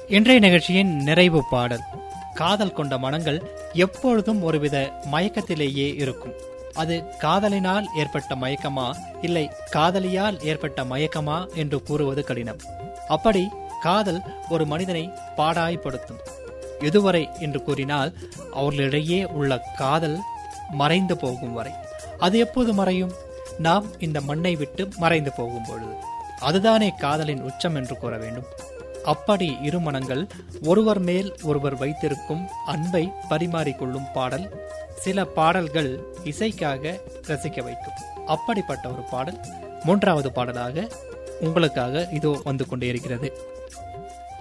இன்றைய நிகழ்ச்சியின் நிறைவு பாடல் காதல் கொண்ட மனங்கள் எப்பொழுதும் ஒருவித மயக்கத்திலேயே இருக்கும் அது காதலினால் ஏற்பட்ட மயக்கமா இல்லை காதலியால் ஏற்பட்ட மயக்கமா என்று கூறுவது கடினம் அப்படி காதல் ஒரு மனிதனை பாடாய்படுத்தும் எதுவரை என்று கூறினால் அவர்களிடையே உள்ள காதல் மறைந்து போகும் வரை அது எப்போது மறையும் நாம் இந்த மண்ணை விட்டு மறைந்து போகும் பொழுது அதுதானே காதலின் உச்சம் என்று கூற வேண்டும் அப்படி இரு மனங்கள் ஒருவர் மேல் ஒருவர் வைத்திருக்கும் அன்பை பரிமாறிக்கொள்ளும் பாடல் சில பாடல்கள் இசைக்காக ரசிக்க வைக்கும் அப்படிப்பட்ட ஒரு பாடல் மூன்றாவது பாடலாக உங்களுக்காக இதோ வந்து கொண்டே இருக்கிறது